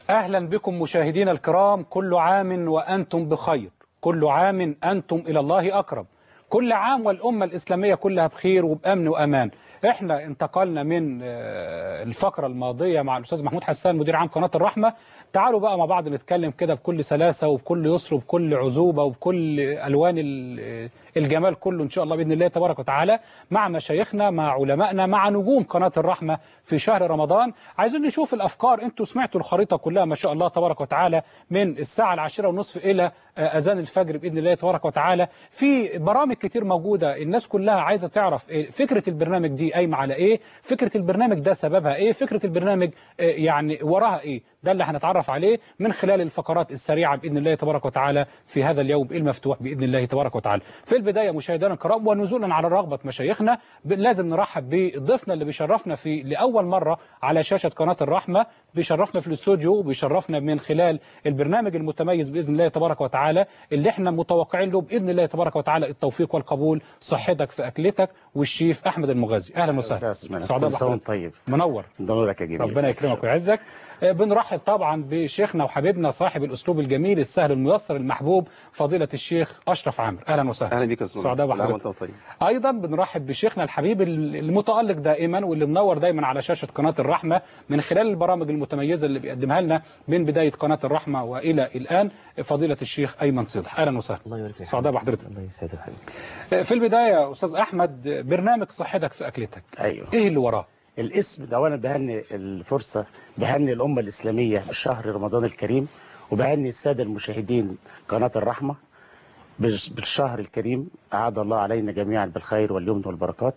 أهلا بكم مشاهدينا الكرام كل عام وأنتم بخير كل عام أنتم إلى الله أقرب كل عام والأمة الإسلامية كلها بخير وبأمن وأمان احنا انتقلنا من آه، الفقرة الماضية مع الأستاذ محمود حسان مدير عام قناة الرحمة تعالوا بقى مع بعض نتكلم كده بكل سلاسة وبكل يسر وبكل عذوبة وبكل ألوان ال- الجمال كله إن شاء الله بإذن الله تبارك وتعالى مع مشايخنا مع علمائنا مع نجوم قناة الرحمة في شهر رمضان عايزين نشوف الأفكار انتوا سمعتوا الخريطة كلها ما شاء الله تبارك وتعالى من الساعة العاشرة ونصف إلى آه، أذان الفجر بإذن الله تبارك وتعالى في برامج كتير موجودة الناس كلها عايزة تعرف إيه فكرة البرنامج دي قايمة على إيه فكرة البرنامج ده سببها إيه فكرة البرنامج آه، يعني وراها إيه ده اللي هنتعرف عليه من خلال الفقرات السريعة بإذن الله تبارك وتعالى في هذا اليوم المفتوح بإذن الله تبارك وتعالى في البداية مشاهدينا الكرام ونزولا على رغبة مشايخنا ب- لازم نرحب بضيفنا اللي بيشرفنا في لأول مرة على شاشة قناة الرحمة بيشرفنا في الاستوديو وبيشرفنا من خلال البرنامج المتميز بإذن الله تبارك وتعالى اللي احنا متوقعين له بإذن الله تبارك وتعالى التوفيق والقبول صحتك في أكلتك والشيف أحمد المغازي أهلا وسهلا سعداء سعداء كل سنة بحضرتك. وانت طيب منور نورك يا جميل ربنا يكرمك ويعزك آه، بنرحب طبعا بشيخنا وحبيبنا صاحب الاسلوب الجميل السهل الميسر المحبوب فضيله الشيخ اشرف عامر اهلا وسهلا اهلا بك يا استاذ سعداء كل عام بحضرتك وانت طيب ايضا بنرحب بشيخنا الحبيب المتالق دائما واللي منور دايما على شاشه قناه الرحمه من خلال البرامج المتميزه اللي بيقدمها لنا من بدايه قناه الرحمه والى الان فضيله الشيخ ايمن صدح اهلا وسهلا الله يبارك فيك سعداء بحضرتك الله يسعدك حبيبي آه، في البدايه يا استاذ احمد برنامج صحتك في اكلتك ايوه ايه اللي وراه الاسم ده اولا بهني الفرصه بهني الامه الاسلاميه بشهر رمضان الكريم وبهني الساده المشاهدين قناه الرحمه بالش- بالشهر الكريم اعاد الله علينا جميعا بالخير واليمن والبركات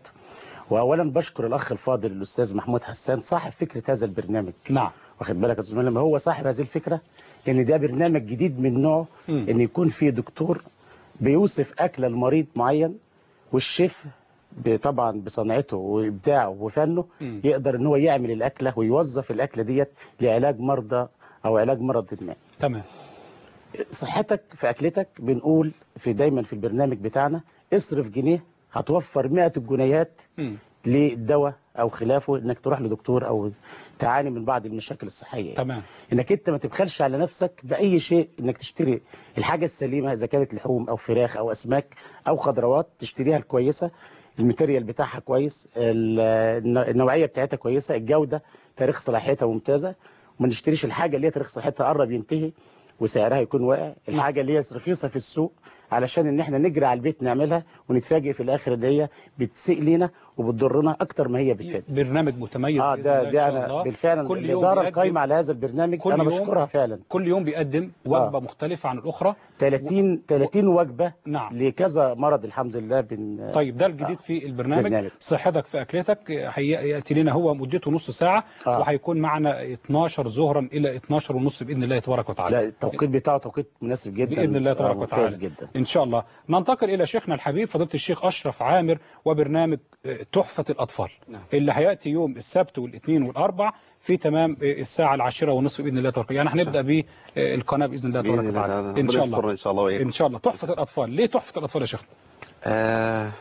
واولا بشكر الاخ الفاضل الاستاذ محمود حسان صاحب فكره هذا البرنامج نعم واخد بالك يا استاذ لما هو صاحب هذه الفكره ان ده برنامج جديد من نوعه مم. ان يكون في دكتور بيوصف اكله لمريض معين والشيف ب- طبعا بصنعته وابداعه وفنه مم. يقدر ان هو يعمل الاكله ويوظف الاكله ديت لعلاج مرضى او علاج مرض ما تمام صحتك في اكلتك بنقول في دايما في البرنامج بتاعنا اصرف جنيه هتوفر 100 الجنيهات مم. للدواء او خلافه انك تروح لدكتور او تعاني من بعض المشاكل الصحيه يعني. تمام انك انت ما تبخلش على نفسك باي شيء انك تشتري الحاجه السليمه اذا كانت لحوم او فراخ او اسماك او خضروات تشتريها الكويسه الماتيريال بتاعها كويس ال- النوع- النوعيه بتاعتها كويسه الجوده تاريخ صلاحيتها ممتازه وما نشتريش الحاجه اللي هي تاريخ صلاحيتها قرب ينتهي وسعرها يكون واقع الحاجه اللي هي رخيصه في السوق علشان ان احنا نجري على البيت نعملها ونتفاجئ في الاخر ان هي بتسيء لنا وبتضرنا اكتر ما هي بتفيد برنامج متميز اه بإذن ده الله إن ده شاء انا الله. بالفعل كل يوم الاداره بيقدم- القايمه على هذا البرنامج كل انا يوم- بشكرها فعلا كل يوم بيقدم وجبة مختلفة عن الأخرى 30 30 وجبه نعم لكذا مرض الحمد لله بن طيب ده الجديد في البرنامج برنامج. صحتك في أكلتك هيأتي لنا هو مدته نص ساعة آه. وهيكون معنا 12 ظهرا إلى 12 ونص بإذن الله تبارك وتعالى لا التوقيت بتاعه توقيت مناسب جدا بإذن الله تبارك آه، وتعالى ممتاز جدا إن شاء الله ننتقل إلى شيخنا الحبيب فضيلة الشيخ أشرف عامر وبرنامج آه، تحفة الأطفال نعم. اللي هيأتي يوم السبت والاثنين والأربع في تمام آه، الساعة العاشرة ونصف بإذن الله تبارك يعني هنبدأ بالقناة بإذن الله تبارك باذن الله تعالى وتعالى إن ربنا شاء يستر الله ان شاء الله وإياكم. إن شاء الله تحفة الأطفال ليه تحفة الأطفال يا شيخ آه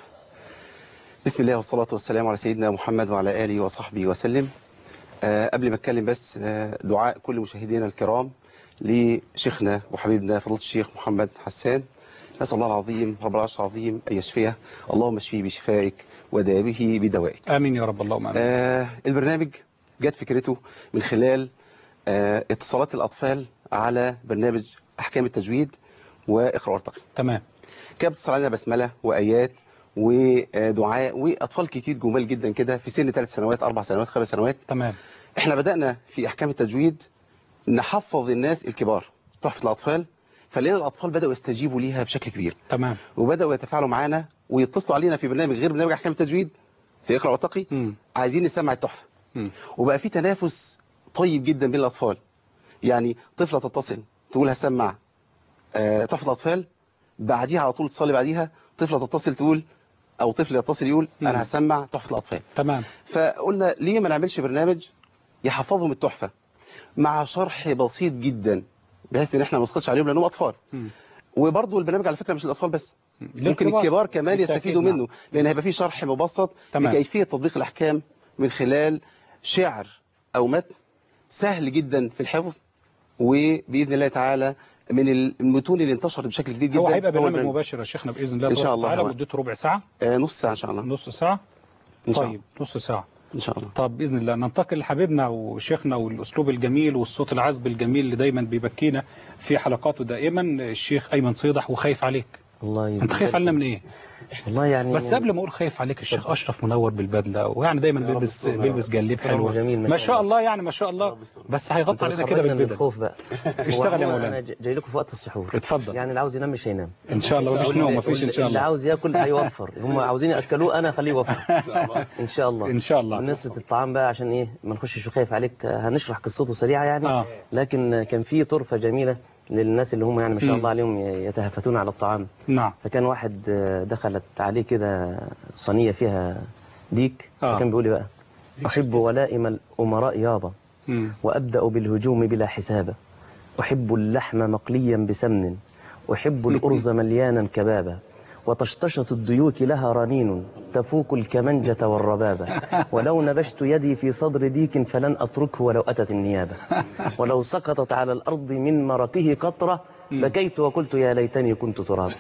بسم الله والصلاة والسلام على سيدنا محمد وعلى آله وصحبه وسلم آه قبل ما اتكلم بس آه دعاء كل مشاهدينا الكرام لشيخنا وحبيبنا فضيلة الشيخ محمد حسان نسأل الله العظيم رب العرش العظيم أن يشفيه اللهم اشفيه بشفائك وداويه بدوائك آمين يا رب اللهم آمين آه البرنامج جت فكرته من خلال آه اتصالات الأطفال على برنامج أحكام التجويد وإقرأ وارتقي تمام كانت بتصل علينا بسملة وآيات ودعاء وأطفال كتير جمال جدا كده في سن ثلاث سنوات أربع سنوات خمس سنوات تمام احنا بدأنا في أحكام التجويد نحفظ الناس الكبار تحفة الأطفال فلقينا الأطفال بدأوا يستجيبوا ليها بشكل كبير تمام وبدأوا يتفاعلوا معانا ويتصلوا علينا في برنامج غير برنامج أحكام التجويد في اقرأ واتقي مم. عايزين نسمع التحفة مم. وبقى في تنافس طيب جدا بين الأطفال يعني طفلة تتصل تقول هسمع آه، تحفة الأطفال بعديها على طول تصلي بعديها طفلة تتصل تقول أو طفل يتصل يقول مم. أنا هسمع تحفة الأطفال تمام فقلنا ليه ما نعملش برنامج يحفظهم التحفة مع شرح بسيط جدا بحيث ان احنا ما نسقطش عليهم لانهم اطفال مم. وبرضه البرنامج على فكره مش للاطفال بس ممكن للكبار. الكبار كمان بالتأكيد، يستفيدوا نعم. منه لان هيبقى فيه شرح مبسط تمام. لكيفيه تطبيق الاحكام من خلال شعر او متن سهل جدا في الحفظ وباذن الله تعالى من المتون اللي انتشرت بشكل كبير جدا هو هيبقى برنامج البرنامج- مباشر يا شيخنا باذن الله إن شاء تبارك الله وتعالى هو. مدته ربع ساعه آه، نص ساعه ان شاء الله نص ساعه ان شاء طيب الله نص ساعه ان شاء الله طب باذن الله ننتقل لحبيبنا وشيخنا والاسلوب الجميل والصوت العذب الجميل اللي دايما بيبكينا في حلقاته دائما الشيخ ايمن صيدح وخايف عليك الله انت خايف علينا من ايه والله يعني بس قبل ما اقول خايف عليك الشيخ اشرف منور بالبدله ويعني دايما بيلبس بيلبس جليب حلو جميل ما ما شاء شاء الله يعني ما شاء الله بس هيغطي علينا كده من بالبدل الخوف بقى اشتغل يا هو عموماً مولانا. انا ج- جاي لكم في وقت السحور اتفضل. يعني اللي عاوز ينام مش هينام ان شاء الله مفيش نوم مفيش ان شاء اللي الله عاوز ياكل هيوفر هم عاوزين ياكلوه انا اخليه يوفر ان شاء الله ان شاء الله بالنسبه للطعام بقى عشان ايه ما نخشش في خايف عليك آه، هنشرح قصته سريعه يعني آه. لكن آه، كان في طرفه جميله للناس اللي هم يعني ما شاء مم. الله عليهم ي- يتهافتون على الطعام نعم فكان واحد آه، دخلت عليه كده صينيه فيها ديك آه. فكان بيقول لي بقى احب ولائم الامراء يابا مم. وأبدأ بالهجوم بلا حساب أحب اللحم مقليا بسمن أحب الأرز مليانا كبابا وطشطشة الديوك لها رنين تفوق الكمنجة والربابة ولو نبشت يدي في صدر ديك فلن أتركه ولو أتت النيابة ولو سقطت على الأرض من مرقه قطرة بكيت وقلت يا ليتني كنت تراب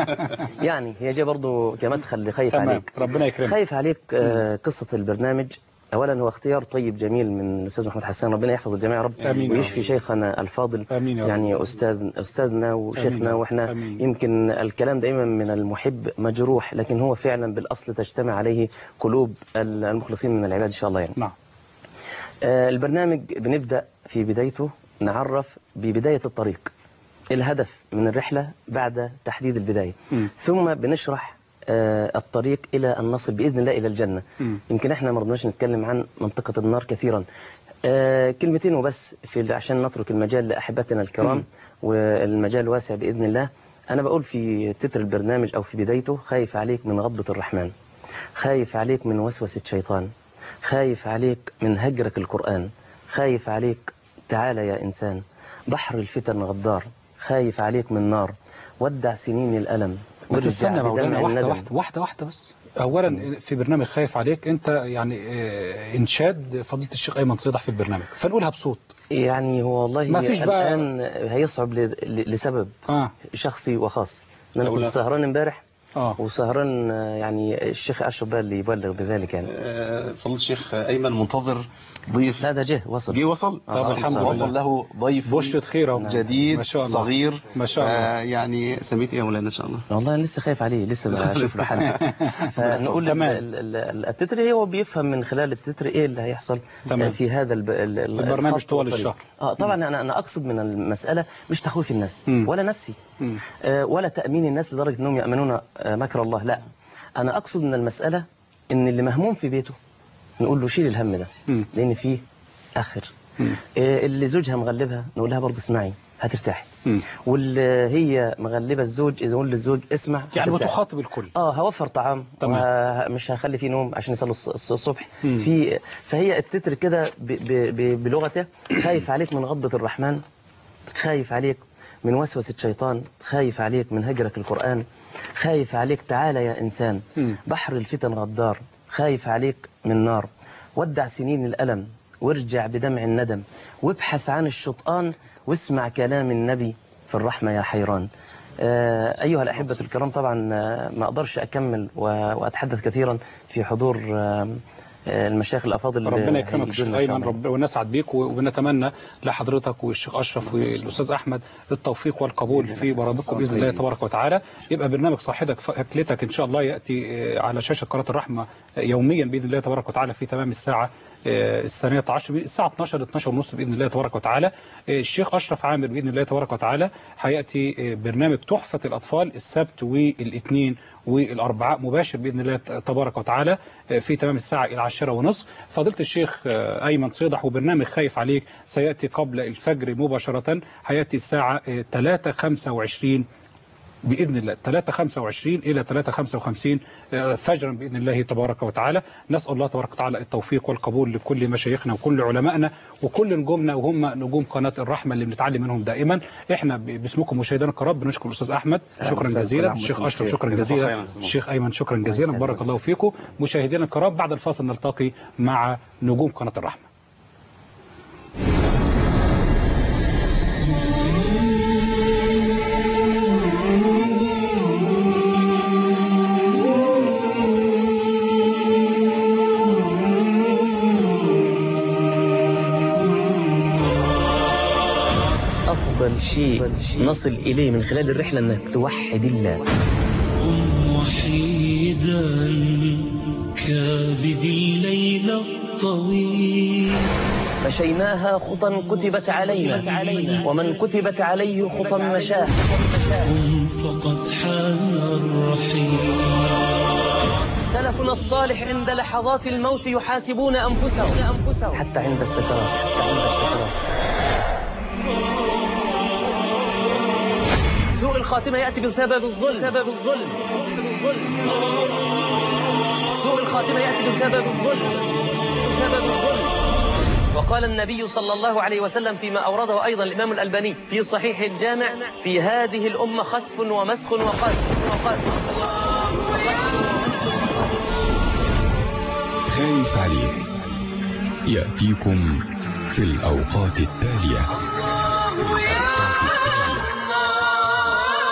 يعني هي جاي برضو كمدخل لخايف تمام عليك ربنا يكرمك خايف عليك آه، قصة البرنامج أولا هو اختيار طيب جميل من الأستاذ محمود حسان ربنا يحفظ الجميع يا رب آمين يا ويشفي شيخنا الفاضل آمين يا رب. يعني أستاذ أستاذنا آمين وشيخنا يا رب. وإحنا آمين. يمكن الكلام دائما من المحب مجروح لكن هو فعلا بالأصل تجتمع عليه قلوب المخلصين من العباد إن شاء الله يعني نعم آه، البرنامج بنبدأ في بدايته نعرف ببداية الطريق الهدف من الرحلة بعد تحديد البداية مم. ثم بنشرح آه، الطريق إلى أن نصل بإذن الله إلى الجنة مم. يمكن احنا ما رضناش نتكلم عن منطقة النار كثيرا آه، كلمتين وبس في عشان نترك المجال لأحبتنا الكرام مم. والمجال واسع بإذن الله أنا بقول في تتر البرنامج أو في بدايته خايف عليك من غضبة الرحمن خايف عليك من وسوسة شيطان خايف عليك من هجرك القرآن خايف عليك تعالى يا إنسان بحر الفتن غدار خايف عليك من نار ودع سنين الألم ما تستنى يا مولانا بدمع واحدة الندم. واحدة واحدة واحدة بس أولا في برنامج خايف عليك أنت يعني آه، إنشاد فضيلة الشيخ أيمن صيدح في البرنامج فنقولها بصوت يعني هو والله ما فيش بقى- الآن هيصعب ل- ل- لسبب آه شخصي وخاص إن أنا أولا. كنت سهران امبارح آه وسهران آه، يعني الشيخ أشرف بقى اللي يبلغ بذلك يعني آه، فضيلة الشيخ أيمن منتظر ضيف لا ده جه وصل جه وصل طب الحمد لله. وصل له ضيف بشرة خير أهو. جديد ما شاء الله صغير ما شاء الله آه، يعني سميت ايه يا مولانا ان شاء الله والله أنا لسه خايف عليه لسه بشوف له حل فنقول تمام. ال- ال- ال- التتر هو بيفهم من خلال التتر ايه اللي هيحصل تمام. في هذا الب... ال- ال- البرنامج الخط طوال والطريق. الشهر. اه طبعا انا انا اقصد من المساله مش تخويف الناس مم. ولا نفسي مم. آه، ولا تامين الناس لدرجه انهم يامنون آه، مكر الله لا انا اقصد من المساله ان اللي مهموم في بيته نقول له شيل الهم ده مم. لان فيه اخر مم. آه، اللي زوجها مغلبها نقول لها برضه اسمعي هترتاحي مم. واللي هي مغلبه الزوج نقول للزوج اسمع يعني هترتاحي. بتخاطب الكل اه هوفر طعام تمام. ومش هخلي فيه نوم عشان يصلوا الص- الص- الصبح مم. في فهي التتر كده ب- ب- ب- بلغته خايف عليك من غضبة الرحمن خايف عليك من وسوسة شيطان خايف عليك من هجرك القرآن خايف عليك تعالى يا إنسان مم. بحر الفتن غدار خايف عليك من نار ودع سنين الألم وارجع بدمع الندم وابحث عن الشطآن واسمع كلام النبي في الرحمة يا حيران آه، أيها الأحبة الكرام طبعا آه، ما أقدرش أكمل و- وأتحدث كثيرا في حضور آه، آه، المشايخ الأفاضل اللي ربنا يكرمك يا شيخ هيجوا لنا إن شاء ايمن الله. رب ونسعد بيك وبنتمنى لحضرتك والشيخ اشرف والاستاذ احمد التوفيق والقبول في برامجكم باذن الله تبارك وتعالى يبقى برنامج صاحبك فاكلتك ان شاء الله ياتي آه، على شاشه قناه الرحمه آه، يوميا باذن الله تبارك وتعالى في تمام الساعه آه، الثانية عشر الساعة 12 12 ونص بإذن الله تبارك وتعالى آه، الشيخ أشرف عامر بإذن الله تبارك وتعالى هيأتي آه، برنامج تحفة الأطفال السبت والاثنين والأربعاء مباشر بإذن الله تبارك وتعالى آه، في تمام الساعة العاشرة ونصف فضيلة الشيخ آه، أيمن صيدح وبرنامج خايف عليك سيأتي قبل الفجر مباشرة هيأتي الساعة 3:25 بإذن الله 3:25 إلى 3:55 آه، فجرا بإذن الله تبارك وتعالى نسأل الله تبارك وتعالى التوفيق والقبول لكل مشايخنا وكل علمائنا وكل نجومنا وهم نجوم قناة الرحمة اللي بنتعلم منهم دائما احنا ب- باسمكم مشاهدينا الكرام بنشكر الأستاذ أحمد شكرا أستاذ جزيلا كل الشيخ عام أشرف وأنتم شكرا بخير. جزاك الله جزيلا خيرا يا أستاذ الشيخ أيمن شكرا جزيلا يسعدك. بارك الله فيكم مشاهدينا الكرام بعد الفاصل نلتقي مع نجوم قناة الرحمة أفضل شيء نصل إليه من خلال الرحلة أنك توحد الله قم وحيدا كابد الليل الطويل مشيناها خطا كتبت علينا ومن كتبت عليه خطا مشاه قم فقد حان الرحيل سلفنا الصالح عند لحظات الموت يحاسبون أنفسهم أنفسهم حتى عند السكرات حتى عند السكرات سوء الخاتمة يأتي بسبب الظلم سبب الظلم الظلم سوء الخاتمة يأتي بسبب الظلم بسبب الظلم وقال النبي صلى الله عليه وسلم فيما أورده أيضا الإمام الألباني في صحيح الجامع في هذه الأمة خسف ومسخ وقذف وقذف خايف عليك يأتيكم في الأوقات التالية في الأوقات التالية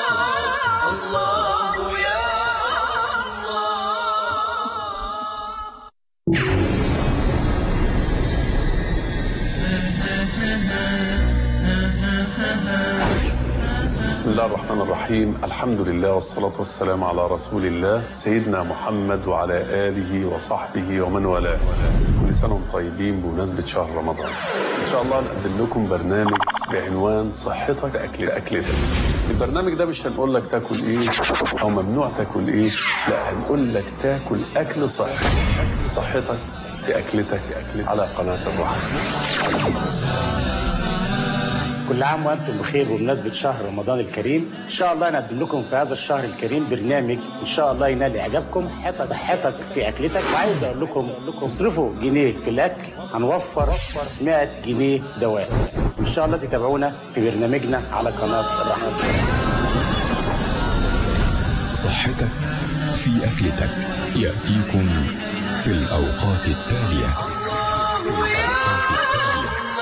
بسم الله الرحمن الرحيم الحمد لله والصلاة والسلام على رسول الله سيدنا محمد وعلى آله وصحبه ومن والاه كل سنة وانتم طيبين بمناسبة شهر رمضان إن شاء الله نقدم لكم برنامج بعنوان صحتك أكل أكلتك البرنامج ده مش هنقول لك تاكل إيه أو ممنوع تاكل إيه لا هنقول لك تاكل أكل صحي صحتك في أكلتك على قناة الرحمة كل عام وانتم بخير بمناسبه شهر رمضان الكريم ان شاء الله نقدم لكم في هذا الشهر الكريم برنامج ان شاء الله ينال اعجابكم صحتك, صحتك في اكلتك وعايز اقول لكم تصرفوا جنيه في الاكل هنوفر 100 جنيه دواء ان شاء الله تتابعونا في برنامجنا على قناه الرحمه صحتك في أكلتك يأتيكم في الأوقات التالية في الأوقات التالية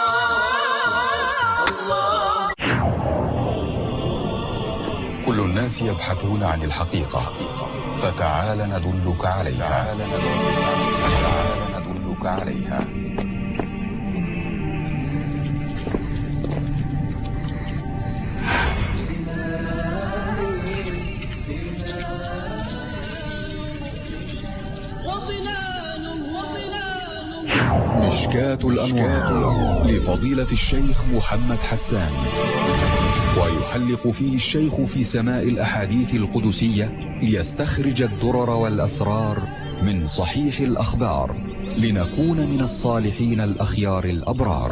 كل الناس يبحثون عن الحقيقة فتعال ندلك عليها تعال ندلك عليها مشكاة الأنوار لفضيلة الشيخ محمد حسان ويحلق فيه الشيخ في سماء الأحاديث القدسية ليستخرج الدرر والأسرار من صحيح الأخبار لنكون من الصالحين الأخيار الأبرار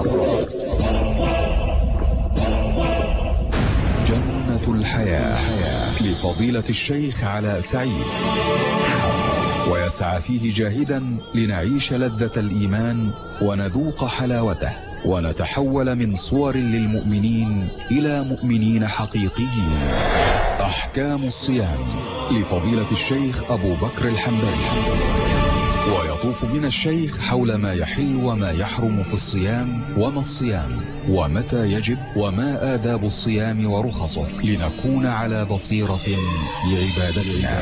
جنة الحياة لفضيلة الشيخ علاء سعيد ويسعى فيه جاهدا لنعيش لذة الإيمان ونذوق حلاوته ونتحول من صور للمؤمنين إلى مؤمنين حقيقيين أحكام الصيام لفضيلة الشيخ أبو بكر الحنبلي ويطوف بنا الشيخ حول ما يحل وما يحرم في الصيام وما الصيام ومتى يجب وما آداب الصيام ورخصه لنكون على بصيرة في عبادتنا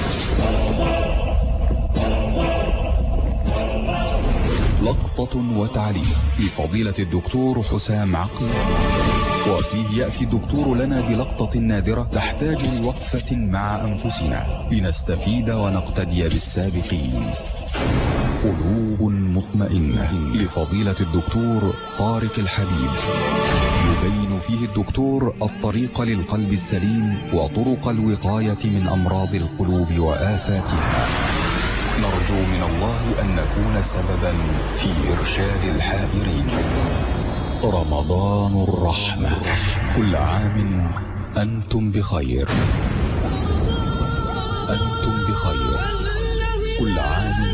لقطة وتعليق لفضيلة الدكتور حسام عقل وفيه يأتي الدكتور لنا بلقطة نادرة تحتاج لوقفة مع أنفسنا لنستفيد ونقتدي بالسابقين قلوب مطمئنة لفضيلة الدكتور طارق الحبيب يبين فيه الدكتور الطريق للقلب السليم وطرق الوقاية من أمراض القلوب وآفاتها نرجو من الله أن نكون سببا في إرشاد الحائرين رمضان الرحمة كل عام أنتم بخير أنتم بخير كل عام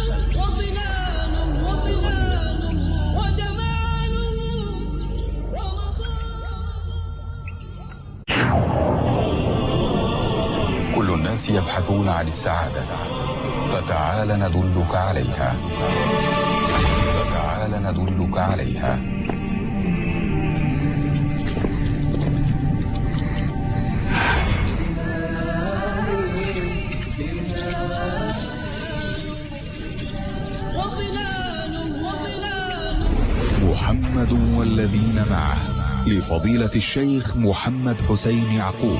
كل الناس يبحثون عن السعادة فتعال ندلك عليها فتعال ندلك عليها محمد والذين معه لفضيلة الشيخ محمد حسين يعقوب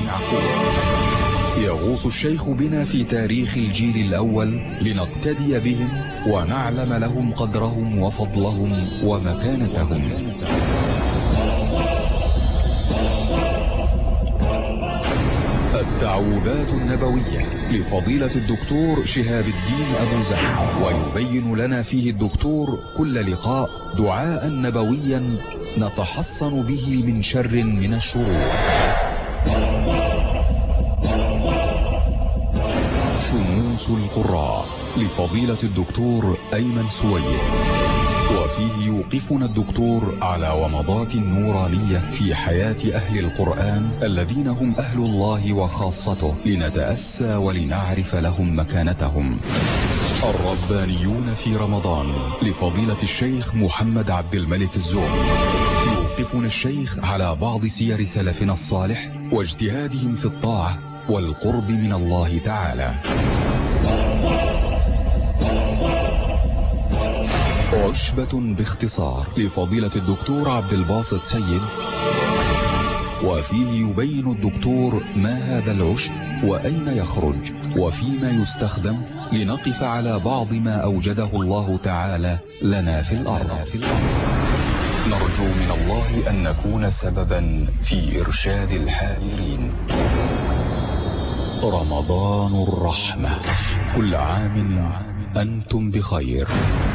يغوص الشيخ بنا في تاريخ الجيل الأول لنقتدي بهم ونعلم لهم قدرهم وفضلهم ومكانتهم التعوذات النبوية لفضيلة الدكتور شهاب الدين أبو زهر ويبين لنا فيه الدكتور كل لقاء دعاء نبويا نتحصن به من شر من الشرور شموس القراء لفضيلة الدكتور أيمن سويد وفيه يوقفنا الدكتور على ومضات نورانية في حياة أهل القرآن الذين هم أهل الله وخاصته لنتأسى ولنعرف لهم مكانتهم الربانيون في رمضان لفضيلة الشيخ محمد عبد الملك الزومي يوقفنا الشيخ على بعض سير سلفنا الصالح واجتهادهم في الطاعة والقرب من الله تعالى عشبة باختصار لفضيلة الدكتور عبد الباسط سيد وفيه يبين الدكتور ما هذا العشب وأين يخرج وفيما يستخدم لنقف على بعض ما أوجده الله تعالى لنا في الأرض نرجو من الله أن نكون سببا في إرشاد الحائرين رمضان الرحمة كل عام أنتم بخير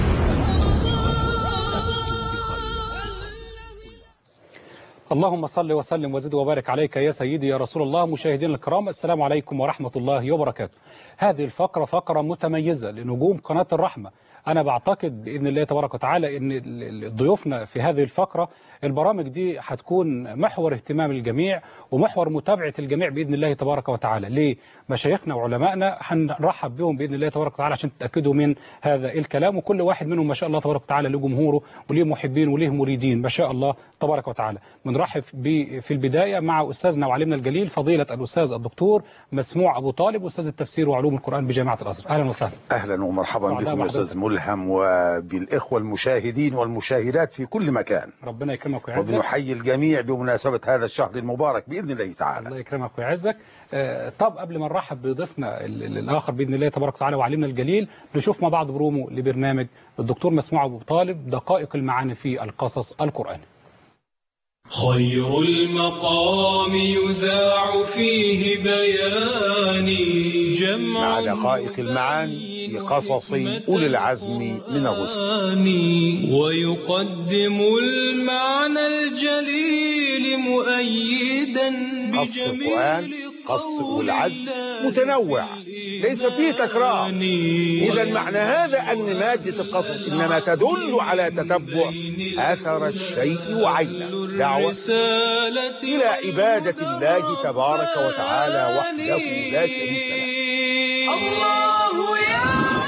اللهم صل وسلم وزد وبارك عليك يا سيدي يا رسول الله مشاهدينا الكرام السلام عليكم ورحمة الله وبركاته هذه الفقرة فقرة متميزة لنجوم قناة الرحمة أنا بعتقد بإذن الله تبارك وتعالى أن ضيوفنا في هذه الفقرة البرامج دي هتكون محور اهتمام الجميع ومحور متابعة الجميع بإذن الله تبارك وتعالى ليه مشايخنا وعلمائنا هنرحب بهم بإذن الله تبارك وتعالى عشان تتأكدوا من هذا الكلام وكل واحد منهم ما شاء الله تبارك وتعالى له جمهوره وليه محبين وليه مريدين ما شاء الله تبارك وتعالى بنرحب في البداية مع أستاذنا وعلمنا الجليل فضيلة الأستاذ الدكتور مسموع أبو طالب أستاذ التفسير وعلوم القرآن بجامعة الأزهر أهلا وسهلا أهلا ومرحبا سعداء بكم بحضرتك. أستاذ ملهم وبالإخوة المشاهدين والمشاهدات في كل مكان ربنا يكرمك ويعزك وبنحيي الجميع بمناسبة هذا الشهر المبارك بإذن الله تعالى الله يكرمك ويعزك آه، طب قبل ما نرحب بضيفنا ال- ال- الآخر بإذن الله تبارك وتعالى وعلمنا الجليل نشوف مع بعض برومو لبرنامج الدكتور مسموع أبو طالب دقائق المعاني في القصص القرآني خير المقام يذاع فيه بياني جمع مع دقائق المعاني في قصص أولي العزم من الرسل الرسل ويقدم المعنى الجليل مؤيدا قصص القرآن قصص أولي العزم متنوع ليس فيه تكرار إذا معنى هذا أن مادة القصص إنما تدل على تتبع أثر الشيء وعينه دعوة رسالة إلى عبادة الله تبارك وتعالى وحده لا شريك له الله يا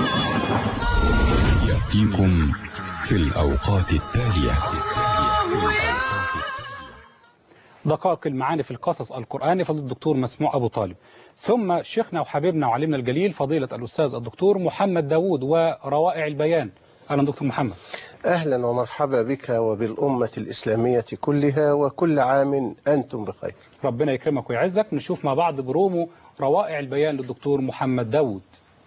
يأتيكم في الأوقات التالية دقائق المعاني في القصص القرآني فضيلة الدكتور مسموع أبو طالب ثم شيخنا وحبيبنا وعلمنا الجليل فضيلة الأستاذ الدكتور محمد داوود وروائع البيان أهلا دكتور محمد أهلا ومرحبا بك وبالأمة الإسلامية كلها وكل عام أنتم بخير ربنا يكرمك ويعزك نشوف مع بعض برومو روائع البيان للدكتور محمد داوود